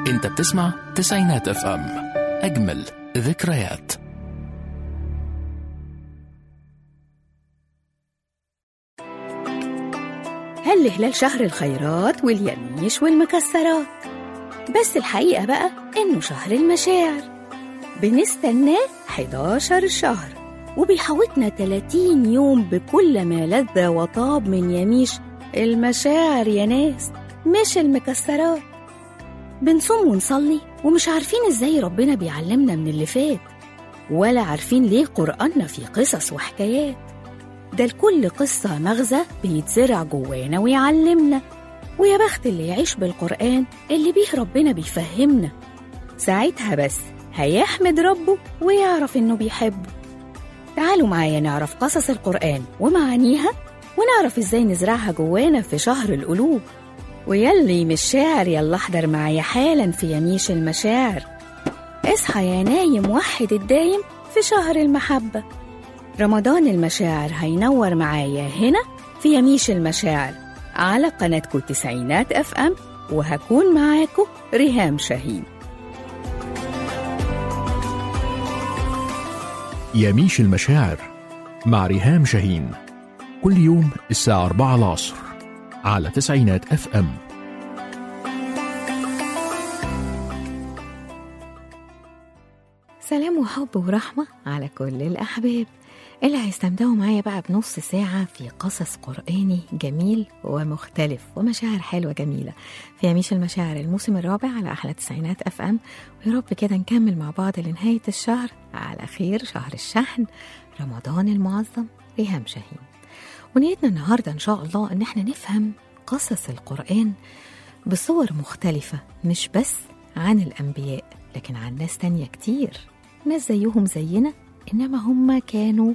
انت بتسمع تسعينات اف ام اجمل ذكريات هل هلال شهر الخيرات واليميش والمكسرات بس الحقيقة بقى إنه شهر المشاعر بنستناه 11 شهر وبيحوطنا 30 يوم بكل ما لذ وطاب من يميش المشاعر يا ناس مش المكسرات بنصوم ونصلي ومش عارفين ازاي ربنا بيعلمنا من اللي فات ولا عارفين ليه قرآننا فيه قصص وحكايات ده لكل قصة مغزى بيتزرع جوانا ويعلمنا ويا بخت اللي يعيش بالقرآن اللي بيه ربنا بيفهمنا ساعتها بس هيحمد ربه ويعرف إنه بيحبه تعالوا معايا نعرف قصص القرآن ومعانيها ونعرف إزاي نزرعها جوانا في شهر القلوب ويلي مش شاعر يلا احضر معايا حالا في يميش المشاعر اصحى يا نايم وحد الدايم في شهر المحبة رمضان المشاعر هينور معايا هنا في يميش المشاعر على قناتكم تسعينات اف ام وهكون معاكم ريهام شاهين يميش المشاعر مع ريهام شاهين كل يوم الساعة 4 العصر على تسعينات اف ام سلام وحب ورحمة على كل الأحباب اللي هيستمتعوا معايا بقى بنص ساعة في قصص قرآني جميل ومختلف ومشاعر حلوة جميلة في يميش المشاعر الموسم الرابع على أحلى تسعينات أف أم ويا رب كده نكمل مع بعض لنهاية الشهر على خير شهر الشحن رمضان المعظم ريهام شاهين ونيتنا النهاردة إن شاء الله إن احنا نفهم قصص القرآن بصور مختلفة مش بس عن الأنبياء لكن عن ناس تانية كتير ناس زيهم زينا إنما هم كانوا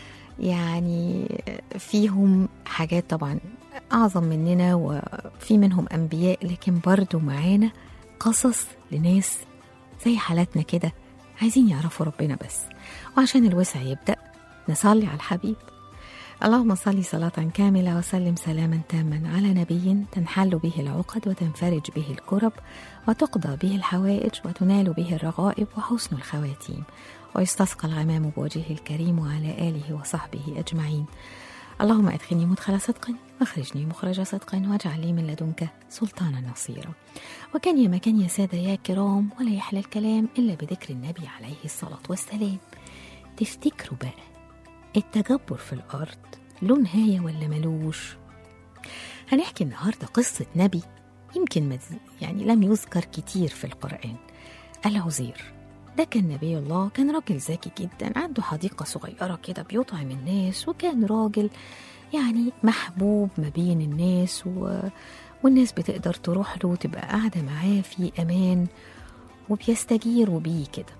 يعني فيهم حاجات طبعا أعظم مننا وفي منهم أنبياء لكن برضو معانا قصص لناس زي حالاتنا كده عايزين يعرفوا ربنا بس وعشان الوسع يبدأ نصلي على الحبيب اللهم صل صلاة كاملة وسلم سلاما تاما على نبي تنحل به العقد وتنفرج به الكرب وتقضى به الحوائج وتنال به الرغائب وحسن الخواتيم ويستسقى الغمام بوجهه الكريم وعلى آله وصحبه أجمعين اللهم أدخلني مدخل صدق واخرجني مخرج صدق واجعل لي من لدنك سلطانا نصيرا وكان يا مكان يا سادة يا كرام ولا يحلى الكلام إلا بذكر النبي عليه الصلاة والسلام تفتكروا بقى التجبر في الأرض له نهاية ولا ملوش هنحكي النهاردة قصة نبي يمكن مز... يعني لم يذكر كتير في القرآن العزير ده كان نبي الله كان راجل ذكي جدا عنده حديقة صغيرة كده بيطعم الناس وكان راجل يعني محبوب ما بين الناس و... والناس بتقدر تروح له وتبقى قاعدة معاه في أمان وبيستجيروا بيه كده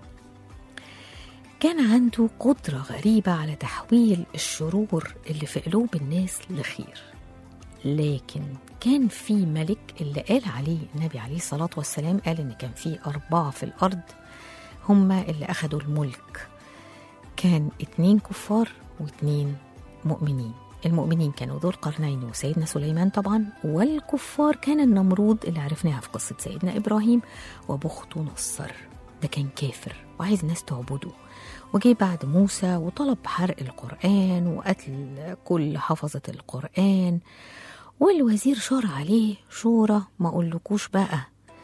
كان عنده قدرة غريبة على تحويل الشرور اللي في قلوب الناس لخير لكن كان في ملك اللي قال عليه النبي عليه الصلاة والسلام قال إن كان في أربعة في الأرض هم اللي أخدوا الملك كان اتنين كفار واتنين مؤمنين المؤمنين كانوا ذو القرنين وسيدنا سليمان طبعا والكفار كان النمرود اللي عرفناها في قصة سيدنا إبراهيم وبخته نصر ده كان كافر وعايز ناس تعبده وجي بعد موسى وطلب حرق القرآن وقتل كل حفظة القرآن والوزير شار عليه شورى ما أقولكوش بقى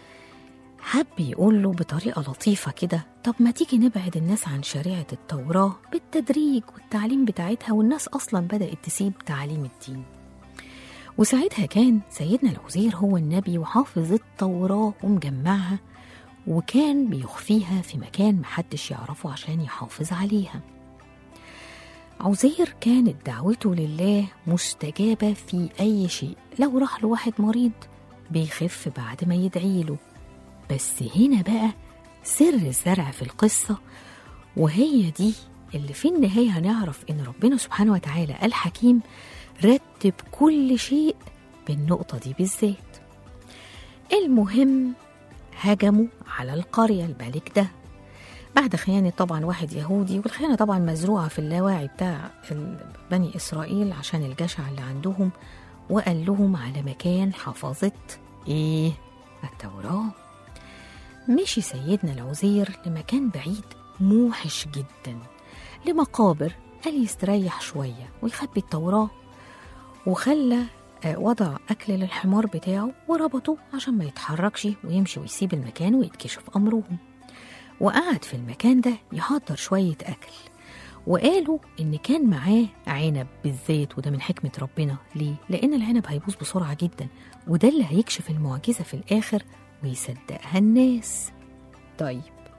حب يقول له بطريقة لطيفة كده طب ما تيجي نبعد الناس عن شريعة التوراة بالتدريج والتعليم بتاعتها والناس أصلا بدأت تسيب تعليم الدين وساعتها كان سيدنا الوزير هو النبي وحافظ التوراة ومجمعها وكان بيخفيها في مكان محدش يعرفه عشان يحافظ عليها عزير كانت دعوته لله مستجابة في أي شيء لو راح له واحد مريض بيخف بعد ما يدعي له بس هنا بقى سر الزرع في القصة وهي دي اللي في النهاية هنعرف إن ربنا سبحانه وتعالى الحكيم رتب كل شيء بالنقطة دي بالذات المهم هجموا على القرية الملك ده بعد خيانة طبعا واحد يهودي والخيانة طبعا مزروعة في اللاواعي بتاع بني إسرائيل عشان الجشع اللي عندهم وقال لهم على مكان حفظت إيه التوراة مشي سيدنا العزير لمكان بعيد موحش جدا لمقابر قال يستريح شوية ويخبي التوراة وخلى آه، وضع أكل للحمار بتاعه وربطه عشان ما يتحركش ويمشي ويسيب المكان ويتكشف أمرهم وقعد في المكان ده يحضر شوية أكل وقالوا إن كان معاه عنب بالذات وده من حكمة ربنا ليه؟ لأن العنب هيبوظ بسرعة جدا وده اللي هيكشف المعجزة في الآخر ويصدقها الناس طيب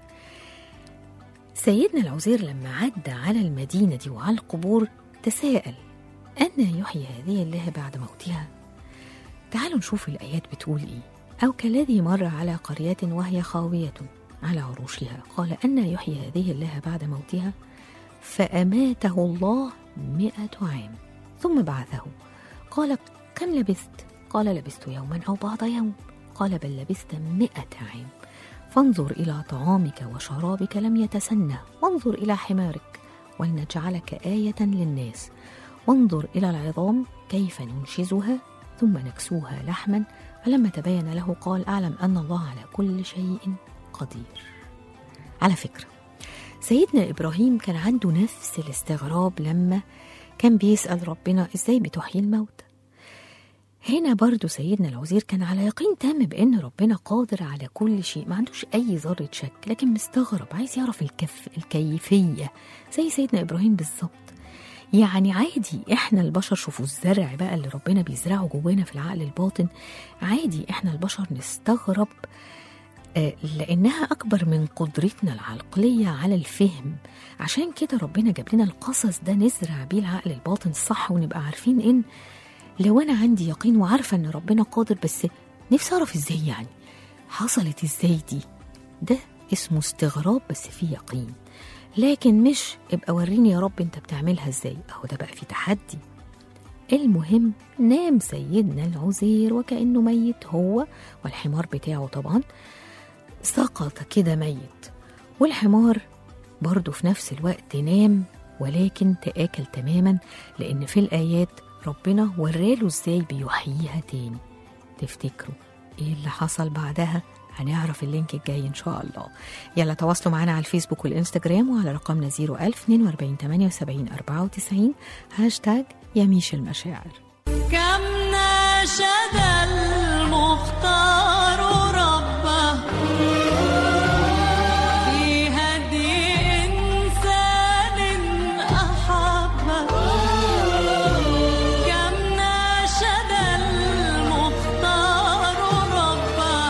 سيدنا العزير لما عدى على المدينة دي وعلى القبور تساءل أن يحيي هذه الله بعد موتها تعالوا نشوف الآيات بتقول إيه أو كالذي مر على قرية وهي خاوية على عروشها قال أن يحيي هذه الله بعد موتها فأماته الله مئة عام ثم بعثه قال كم لبثت قال لبثت يوما أو بعض يوم قال بل لبثت مئة عام فانظر إلى طعامك وشرابك لم يتسنى وانظر إلى حمارك ولنجعلك آية للناس وانظر إلى العظام كيف ننشزها ثم نكسوها لحما فلما تبين له قال أعلم أن الله على كل شيء قدير على فكرة سيدنا إبراهيم كان عنده نفس الاستغراب لما كان بيسأل ربنا إزاي بتحيي الموتى هنا برضو سيدنا الوزير كان على يقين تام بأن ربنا قادر على كل شيء ما عندوش أي ذرة شك لكن مستغرب عايز يعرف الكف الكيفية زي سيدنا إبراهيم بالظبط يعني عادي احنا البشر شوفوا الزرع بقى اللي ربنا بيزرعه جوانا في العقل الباطن عادي احنا البشر نستغرب آه، لانها اكبر من قدرتنا العقليه على الفهم عشان كده ربنا جاب لنا القصص ده نزرع بيه العقل الباطن الصح ونبقى عارفين ان لو انا عندي يقين وعارفه ان ربنا قادر بس نفسي اعرف ازاي يعني حصلت ازاي دي ده اسمه استغراب بس فيه يقين لكن مش ابقى وريني يا رب انت بتعملها ازاي اهو ده بقى في تحدي المهم نام سيدنا العزير وكأنه ميت هو والحمار بتاعه طبعا سقط كده ميت والحمار برضه في نفس الوقت نام ولكن تآكل تماما لأن في الآيات ربنا وراله ازاي بيحييها تاني تفتكروا ايه اللي حصل بعدها هنعرف اللينك الجاي ان شاء الله يلا تواصلوا معنا على الفيسبوك والانستجرام وعلى رقمنا 01000 42 78 94 هاشتاج يميش المشاعر كم ناشد المختار ربه في هدي إنسان أحبه كم ناشد المختار ربه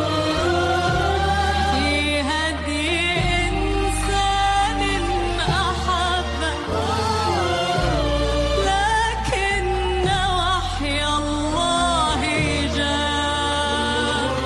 في هدي إنسان أحبه لكن وحي الله جاء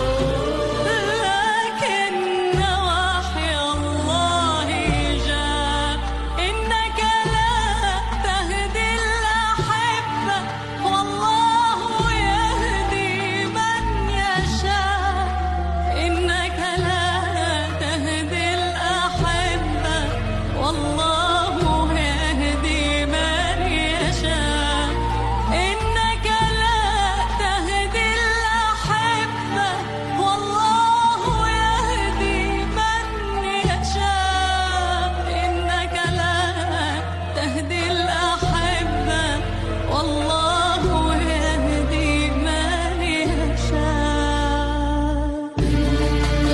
لكن وحي الله جاء إنك لا تهدي الأحبة والله يهدي من يشاء إنك لا تهدي الأحبة والله يهدي من يشاء إنك لا تهدي الأحبة والله يهدي من يشاء إنك لا تهدي الأحبة والله يهدي من يشاء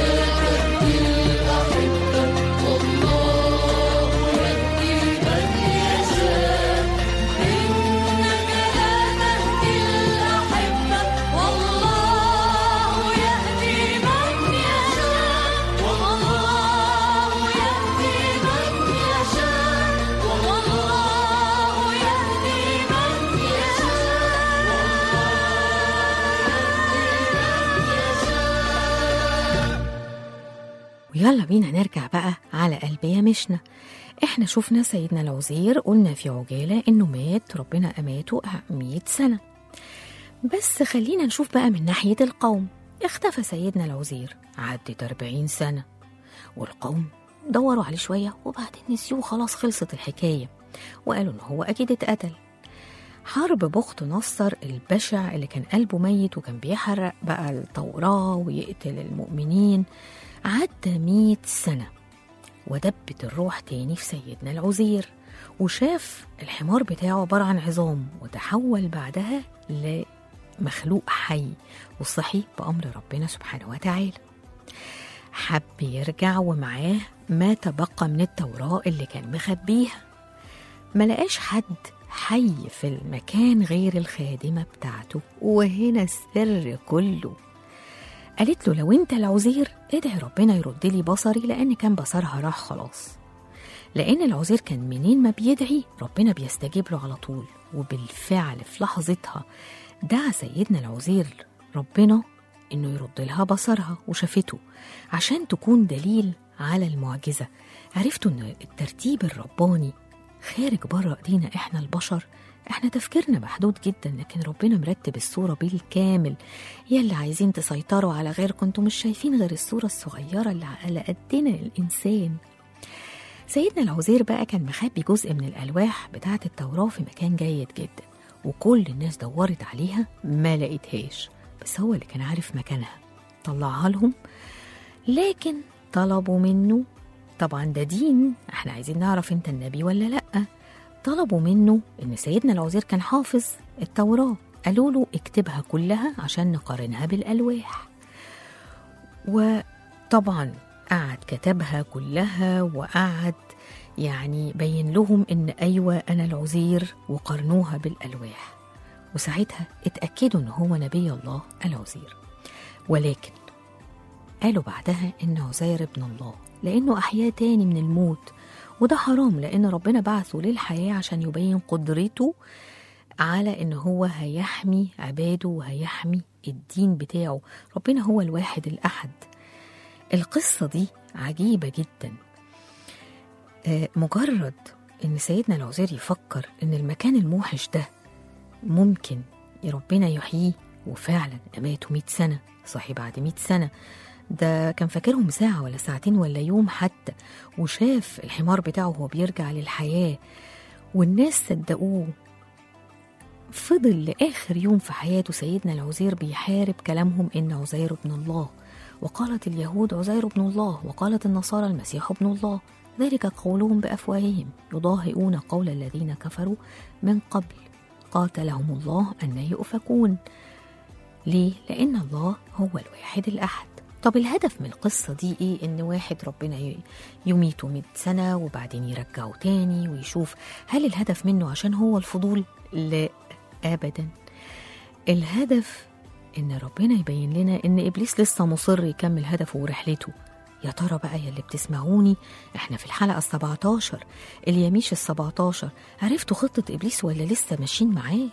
إنك لا تهدي الأحبة والله يهدي من يشاء والله يهدي من يشاء والله يهدي من ويلا بينا نرجع بقى على قلب يا مشنا احنا شفنا سيدنا الوزير قلنا في عجالة انه مات ربنا اماته 100 سنة بس خلينا نشوف بقى من ناحية القوم اختفى سيدنا الوزير عدت 40 سنة والقوم دوروا عليه شوية وبعدين نسيوه خلاص خلصت الحكاية وقالوا ان هو اكيد اتقتل حرب بخت نصر البشع اللي كان قلبه ميت وكان بيحرق بقى التوراة ويقتل المؤمنين عدى مئة سنة ودبت الروح تاني في سيدنا العزير وشاف الحمار بتاعه عبارة عن عظام وتحول بعدها لمخلوق حي وصحي بأمر ربنا سبحانه وتعالى حب يرجع ومعاه ما تبقى من التوراة اللي كان مخبيها ما لقاش حد حي في المكان غير الخادمة بتاعته وهنا السر كله قالت له لو انت العزير ادعي ربنا يرد لي بصري لان كان بصرها راح خلاص لان العزير كان منين ما بيدعي ربنا بيستجيب له على طول وبالفعل في لحظتها دعا سيدنا العزير ربنا انه يرد لها بصرها وشافته عشان تكون دليل على المعجزه عرفتوا ان الترتيب الرباني خارج بره ايدينا احنا البشر احنا تفكيرنا محدود جدا لكن ربنا مرتب الصورة بالكامل يلي عايزين تسيطروا على غيركم انتوا مش شايفين غير الصورة الصغيرة اللي على قدنا الإنسان سيدنا العزير بقى كان مخبي جزء من الألواح بتاعة التوراة في مكان جيد جدا وكل الناس دورت عليها ما لقيتهاش بس هو اللي كان عارف مكانها طلعها لهم لكن طلبوا منه طبعا ده دين احنا عايزين نعرف انت النبي ولا لأ طلبوا منه ان سيدنا العزير كان حافظ التوراة قالوا له اكتبها كلها عشان نقارنها بالألواح وطبعا قعد كتبها كلها وقعد يعني بين لهم ان ايوه انا العزير وقارنوها بالالواح وساعتها اتاكدوا ان هو نبي الله العزير ولكن قالوا بعدها ان عزير ابن الله لانه احياه تاني من الموت وده حرام لان ربنا بعثه للحياه عشان يبين قدرته على ان هو هيحمي عباده وهيحمي الدين بتاعه ربنا هو الواحد الاحد القصه دي عجيبه جدا آه، مجرد ان سيدنا العزير يفكر ان المكان الموحش ده ممكن ربنا يحييه وفعلا اماته 100 سنه صحي بعد 100 سنه ده كان فاكرهم ساعة ولا ساعتين ولا يوم حتى وشاف الحمار بتاعه وهو بيرجع للحياة والناس صدقوه فضل لآخر يوم في حياته سيدنا العزير بيحارب كلامهم إن عزير ابن الله وقالت اليهود عزير ابن الله وقالت النصارى المسيح ابن الله ذلك قولهم بأفواههم يضاهئون قول الذين كفروا من قبل قاتلهم الله أن يؤفكون ليه؟ لأن الله هو الواحد الأحد طب الهدف من القصة دي إيه؟ إن واحد ربنا ي- يميته 100 سنة وبعدين يرجعه تاني ويشوف هل الهدف منه عشان هو الفضول؟ لا أبدا الهدف إن ربنا يبين لنا إن إبليس لسه مصر يكمل هدفه ورحلته يا ترى بقى يا اللي بتسمعوني احنا في الحلقة السبعة عشر اليميش السبعة عشر عرفتوا خطة إبليس ولا لسه ماشيين معاه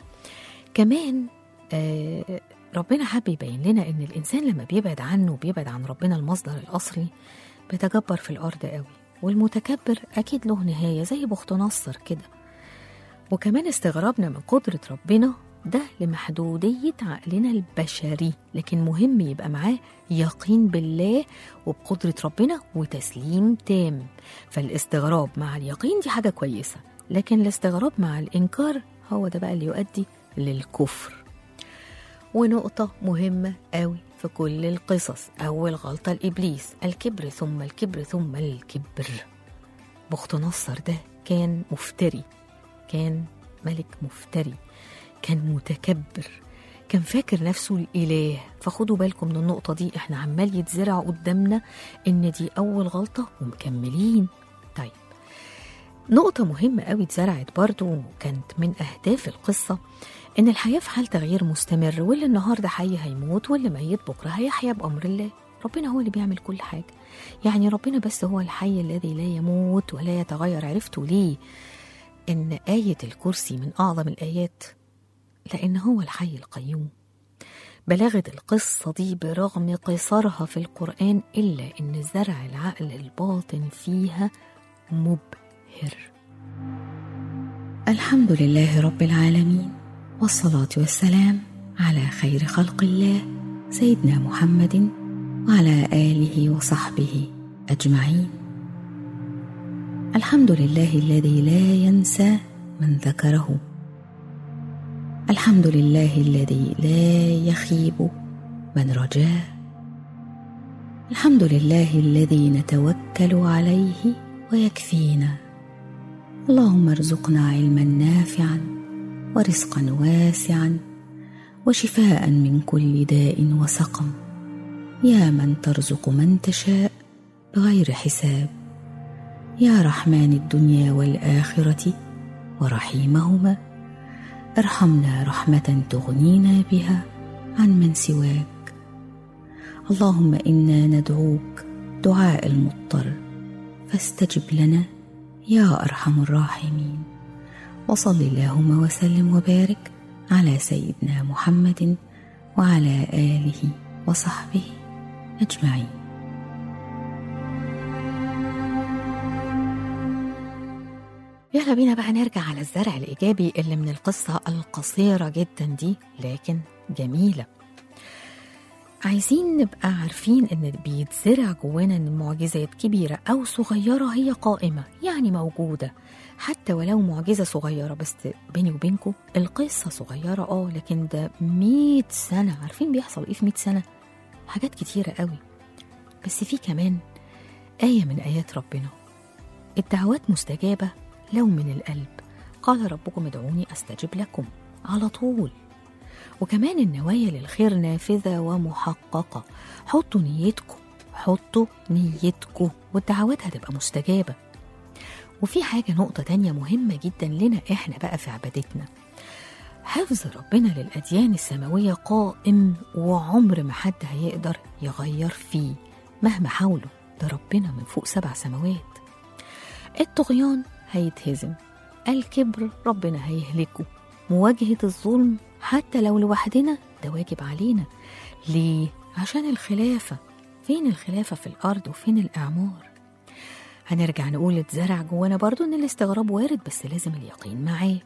كمان آه ربنا حب يبين لنا ان الانسان لما بيبعد عنه وبيبعد عن ربنا المصدر الاصلي بيتجبر في الارض قوي والمتكبر اكيد له نهايه زي بخت نصر كده وكمان استغرابنا من قدره ربنا ده لمحدوديه عقلنا البشري لكن مهم يبقى معاه يقين بالله وبقدره ربنا وتسليم تام فالاستغراب مع اليقين دي حاجه كويسه لكن الاستغراب مع الانكار هو ده بقى اللي يؤدي للكفر ونقطة مهمة قوي في كل القصص أول غلطة لإبليس الكبر ثم الكبر ثم الكبر بخت نصر ده كان مفتري كان ملك مفتري كان متكبر كان فاكر نفسه الإله فخدوا بالكم من النقطة دي احنا عمال يتزرع قدامنا إن دي أول غلطة ومكملين طيب نقطة مهمة قوي اتزرعت برضو وكانت من أهداف القصة إن الحياة في حال تغيير مستمر واللي النهاردة حي هيموت واللي ميت بكرة هيحيا بأمر الله ربنا هو اللي بيعمل كل حاجة يعني ربنا بس هو الحي الذي لا يموت ولا يتغير عرفتوا ليه إن آية الكرسي من أعظم الآيات لأن هو الحي القيوم بلغت القصة دي برغم قصرها في القرآن إلا إن زرع العقل الباطن فيها مبهر الحمد لله رب العالمين والصلاة والسلام على خير خلق الله سيدنا محمد وعلى آله وصحبه أجمعين الحمد لله الذي لا ينسى من ذكره الحمد لله الذي لا يخيب من رجاه الحمد لله الذي نتوكل عليه ويكفينا اللهم ارزقنا علما نافعا ورزقا واسعا وشفاء من كل داء وسقم يا من ترزق من تشاء بغير حساب يا رحمن الدنيا والاخره ورحيمهما ارحمنا رحمه تغنينا بها عن من سواك اللهم انا ندعوك دعاء المضطر فاستجب لنا يا ارحم الراحمين وصل اللهم وسلم وبارك على سيدنا محمد وعلى اله وصحبه اجمعين يلا بينا بقى نرجع على الزرع الإيجابي اللي من القصة القصيرة جدا دي لكن جميلة عايزين نبقى عارفين ان بيتزرع جوانا ان معجزات كبيرة او صغيرة هي قائمة يعني موجودة حتى ولو معجزة صغيرة بس بيني وبينكم القصة صغيرة اه لكن ده مئة سنة عارفين بيحصل ايه في مئة سنة حاجات كتيرة قوي بس في كمان آية من آيات ربنا الدعوات مستجابة لو من القلب قال ربكم ادعوني أستجب لكم على طول وكمان النوايا للخير نافذة ومحققة حطوا نيتكم حطوا نيتكم والدعوات هتبقى مستجابة وفي حاجة نقطة تانية مهمة جدا لنا احنا بقى في عبادتنا حفظ ربنا للأديان السماوية قائم وعمر ما حد هيقدر يغير فيه مهما حاولوا ده ربنا من فوق سبع سماوات الطغيان هيتهزم الكبر ربنا هيهلكه مواجهة الظلم حتى لو لوحدنا ده واجب علينا ليه؟ عشان الخلافة فين الخلافة في الأرض وفين الإعمار هنرجع نقول اتزرع جوانا برضو إن الاستغراب وارد بس لازم اليقين معاه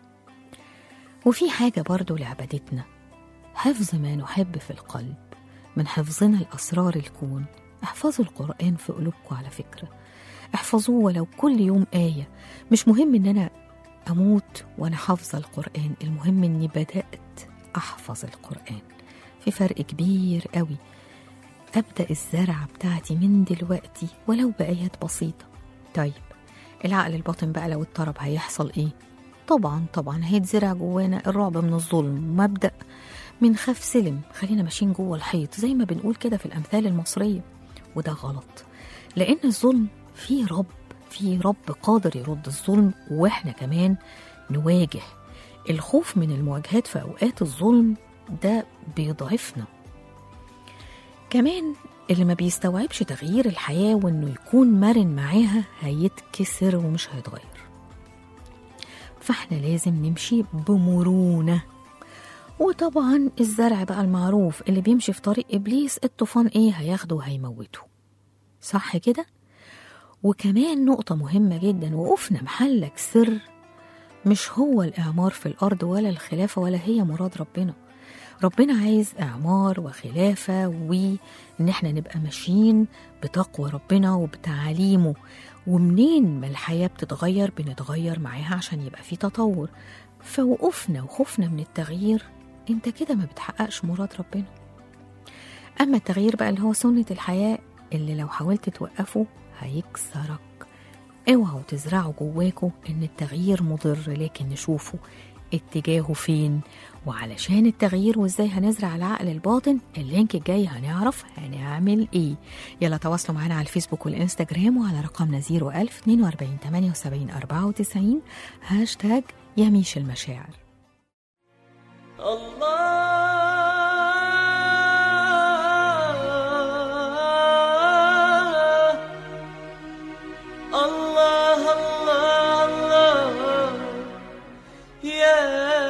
وفي حاجة برضو لعبادتنا حفظ ما نحب في القلب من حفظنا الأسرار الكون احفظوا القرآن في قلوبكم على فكرة احفظوه ولو كل يوم آية مش مهم إن أنا أموت وأنا حافظة القرآن المهم إني بدأت أحفظ القرآن في فرق كبير قوي أبدأ الزرعة بتاعتي من دلوقتي ولو بآيات بسيطة طيب العقل الباطن بقى لو اضطرب هيحصل إيه؟ طبعا طبعا هيتزرع جوانا الرعب من الظلم مبدأ من خاف سلم خلينا ماشيين جوه الحيط زي ما بنقول كده في الأمثال المصرية وده غلط لأن الظلم فيه رب في رب قادر يرد الظلم واحنا كمان نواجه الخوف من المواجهات في اوقات الظلم ده بيضعفنا كمان اللي ما بيستوعبش تغيير الحياة وانه يكون مرن معاها هيتكسر ومش هيتغير فاحنا لازم نمشي بمرونة وطبعا الزرع بقى المعروف اللي بيمشي في طريق إبليس الطوفان إيه هياخده وهيموته صح كده؟ وكمان نقطة مهمة جدا وقفنا محلك سر مش هو الإعمار في الأرض ولا الخلافة ولا هي مراد ربنا ربنا عايز إعمار وخلافة وإن احنا نبقى ماشيين بتقوى ربنا وبتعاليمه ومنين ما الحياة بتتغير بنتغير معاها عشان يبقى في تطور فوقفنا وخوفنا من التغيير انت كده ما بتحققش مراد ربنا أما التغيير بقى اللي هو سنة الحياة اللي لو حاولت توقفه هيكسرك اوعوا تزرعوا جواكوا ان التغيير مضر لكن نشوفه اتجاهه فين وعلشان التغيير وازاي هنزرع العقل الباطن اللينك الجاي هنعرف هنعمل ايه يلا تواصلوا معانا على الفيسبوك والانستجرام وعلى رقمنا 01000 42 78 94 هاشتاج يميش المشاعر الله الله الله الله يا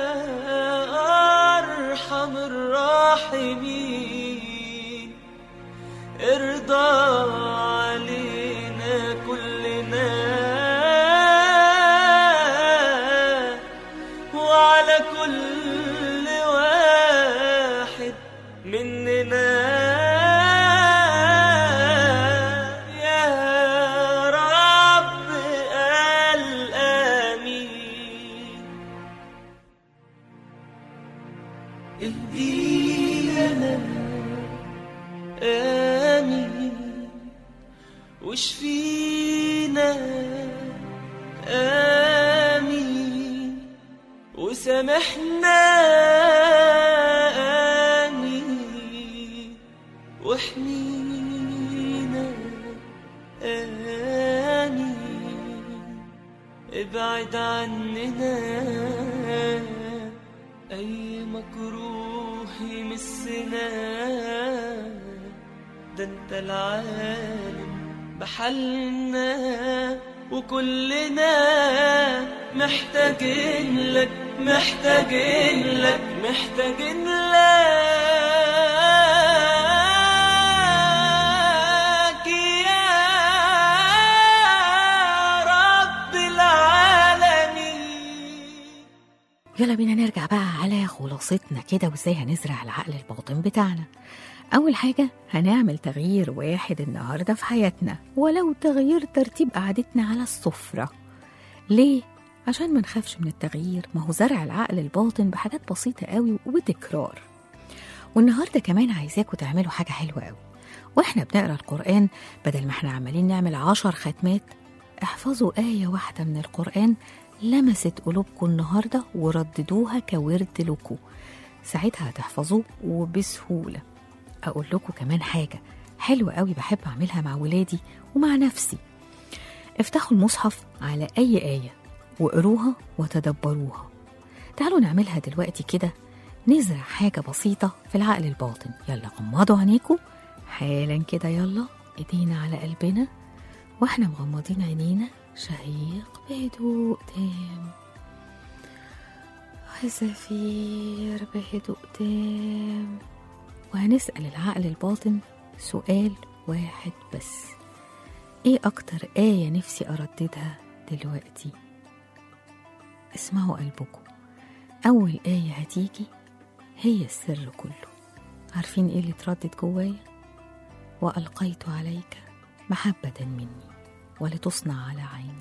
أرحم الراحمين ارضى علينا كلنا وعلى كل واحد مننا يا رب الآمين وشفينا آمين وسامحنا آمين واحمينا آمين ابعد عننا أي مكروه يمسنا ده انت العالم بحالنا وكلنا محتاجين لك محتاجين لك محتاجين لك يا رب العالمين يلا بينا نرجع بقى على خلاصتنا كده وازاي هنزرع العقل الباطن بتاعنا أول حاجة هنعمل تغيير واحد النهاردة في حياتنا ولو تغيير ترتيب قعدتنا على السفرة ليه؟ عشان ما نخافش من التغيير ما هو زرع العقل الباطن بحاجات بسيطة قوي وتكرار والنهاردة كمان عايزاكم تعملوا حاجة حلوة قوي واحنا بنقرا القرآن بدل ما احنا عمالين نعمل عشر ختمات احفظوا آية واحدة من القرآن لمست قلوبكم النهاردة ورددوها كورد لكم ساعتها هتحفظوه وبسهولة أقول لكم كمان حاجة حلوة قوي بحب أعملها مع ولادي ومع نفسي افتحوا المصحف على أي آية وقروها وتدبروها تعالوا نعملها دلوقتي كده نزرع حاجة بسيطة في العقل الباطن يلا غمضوا عينيكم حالا كده يلا ايدينا على قلبنا واحنا مغمضين عينينا شهيق بهدوء تام وزفير بهدوء تام وهنسأل العقل الباطن سؤال واحد بس ايه اكتر آية نفسي ارددها دلوقتي اسمعوا قلبكم اول آية هتيجي هي السر كله عارفين ايه اللي اتردد جوايا وألقيت عليك محبة مني ولتصنع على عيني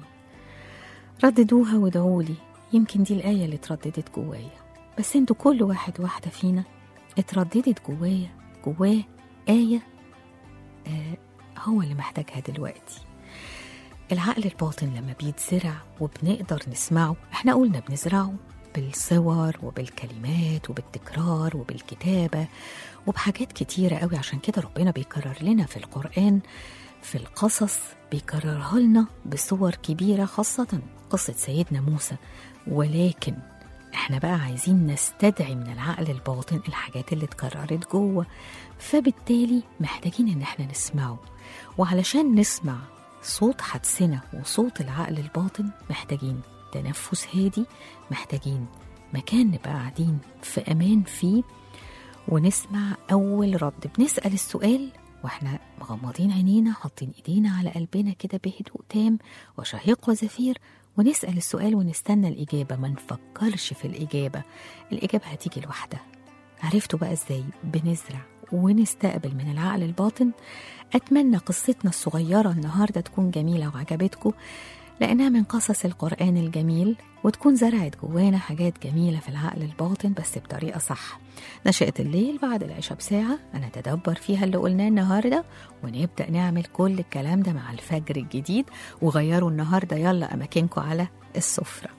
رددوها وادعولي يمكن دي الآية اللي اترددت جوايا بس انتوا كل واحد واحدة فينا اترددت جوايا جواه آية آه هو اللي محتاجها دلوقتي العقل الباطن لما بيتزرع وبنقدر نسمعه احنا قلنا بنزرعه بالصور وبالكلمات وبالتكرار وبالكتابة وبحاجات كتيرة قوي عشان كده ربنا بيكرر لنا في القرآن في القصص بيكررها لنا بصور كبيرة خاصة قصة سيدنا موسى ولكن احنا بقى عايزين نستدعي من العقل الباطن الحاجات اللي اتكررت جوه فبالتالي محتاجين ان احنا نسمعه وعلشان نسمع صوت حدسنا وصوت العقل الباطن محتاجين تنفس هادي محتاجين مكان نبقى قاعدين في امان فيه ونسمع اول رد بنسال السؤال واحنا مغمضين عينينا حاطين ايدينا على قلبنا كده بهدوء تام وشهيق وزفير ونسال السؤال ونستنى الاجابه ما نفكرش في الاجابه الاجابه هتيجي لوحدها عرفتوا بقى ازاي بنزرع ونستقبل من العقل الباطن اتمنى قصتنا الصغيره النهارده تكون جميله وعجبتكم لأنها من قصص القرآن الجميل وتكون زرعت جوانا حاجات جميلة في العقل الباطن بس بطريقة صح نشأة الليل بعد العشاء بساعة أنا أتدبر فيها اللي قلناه النهاردة ونبدأ نعمل كل الكلام ده مع الفجر الجديد وغيروا النهاردة يلا أماكنكم على السفرة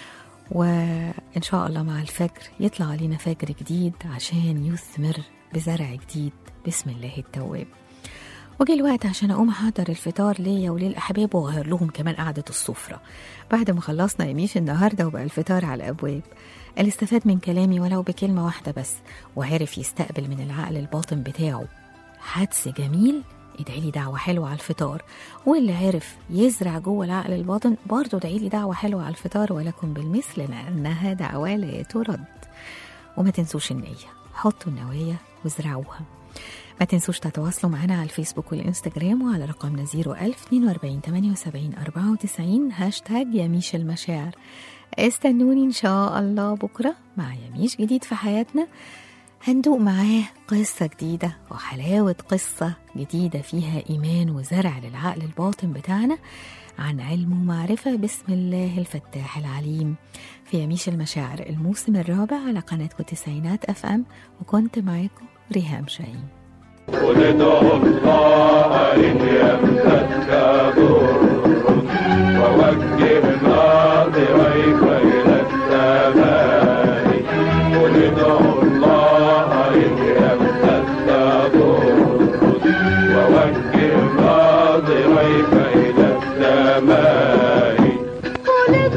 وإن شاء الله مع الفجر يطلع علينا فجر جديد عشان يثمر بزرع جديد بسم الله التواب وجه الوقت عشان اقوم احضر الفطار ليا وللاحباب واغير لهم كمان قعده السفره بعد ما خلصنا يميش النهارده وبقى الفطار على الابواب اللي استفاد من كلامي ولو بكلمه واحده بس وعرف يستقبل من العقل الباطن بتاعه حدس جميل ادعي لي دعوه حلوه على الفطار واللي عرف يزرع جوه العقل الباطن برضه ادعي لي دعوه حلوه على الفطار ولكم بالمثل لانها دعوه لا ترد وما تنسوش النيه حطوا النوايا وازرعوها ما تنسوش تتواصلوا معنا على الفيسبوك والإنستجرام وعلى رقمنا 01000 42 78 94 هاشتاج يميش المشاعر استنوني إن شاء الله بكرة مع يميش جديد في حياتنا هندوق معاه قصة جديدة وحلاوة قصة جديدة فيها إيمان وزرع للعقل الباطن بتاعنا عن علم ومعرفة بسم الله الفتاح العليم في يميش المشاعر الموسم الرابع على قناتكم تسعينات أف أم وكنت معاكم ريهام شاهين وندعو الله إن يمسك ضر ووجه ناظريك إلى السماء وندعو الله إن يمسك ضر ووجه ناظريك إلى السماء ولد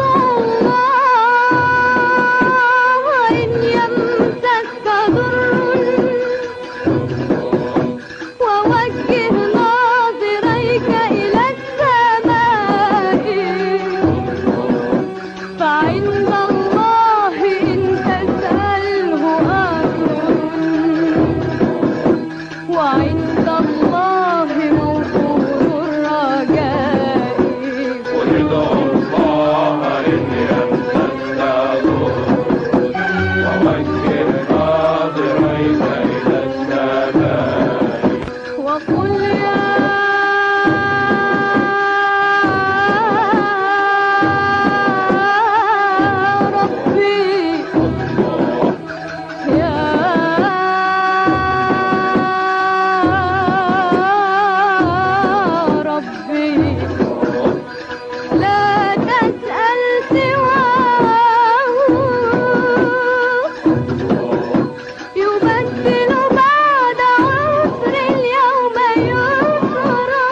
الله إن يمسك ضر ووجه ناظريك إلى السماء فعند الله إن تسأله أجر وعند الله موقوف الرجاء وندعو الله إن يمسك ضر ووجه ناظريك إلى السماء وقل يا ربي يا ربي لا تسأل سواه يبدل بعد عسر اليوم يسرا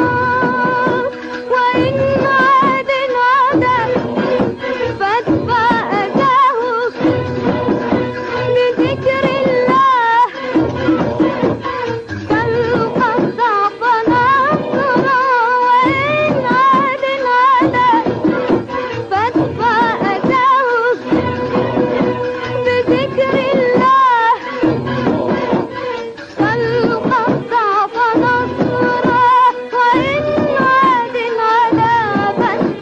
وإن عاد عدا فاتبع أتاه بذكر الله تلقى الضعف نصرا وإن عاد عدا فاتبع أتاه بذكر الله تلقى الضعف نصرا وإن عاد عذابا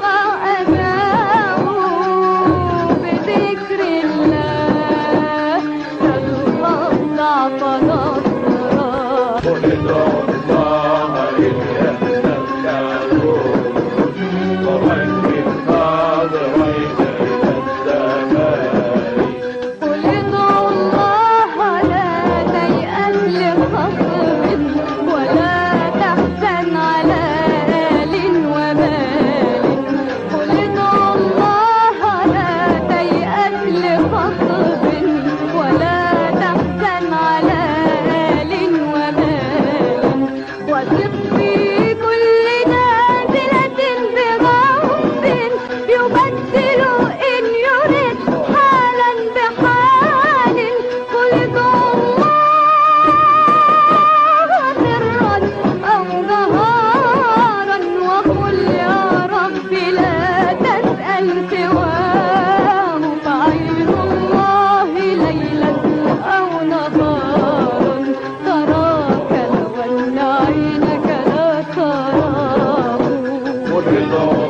فأباه بذكر الله تلقى الضعف نصرا وندعو الله إن يمسك ضر ووجه ناظريك إلى السماء قل ادعوا الله لا تيأس لخصم ولا تحزن على آل ومال قل ادعوا الله لا تيأس لخصم ولا تحزن على آل ومال وثق في كل نازلة بغصب يبدل إن يرد حالا بحال قل ادعوا الله سرا أو نهارا وقل يا رب لا تسأل سواه فعين الله ليلا أو نهارا تراك لو أن عينك لا تراه وندعو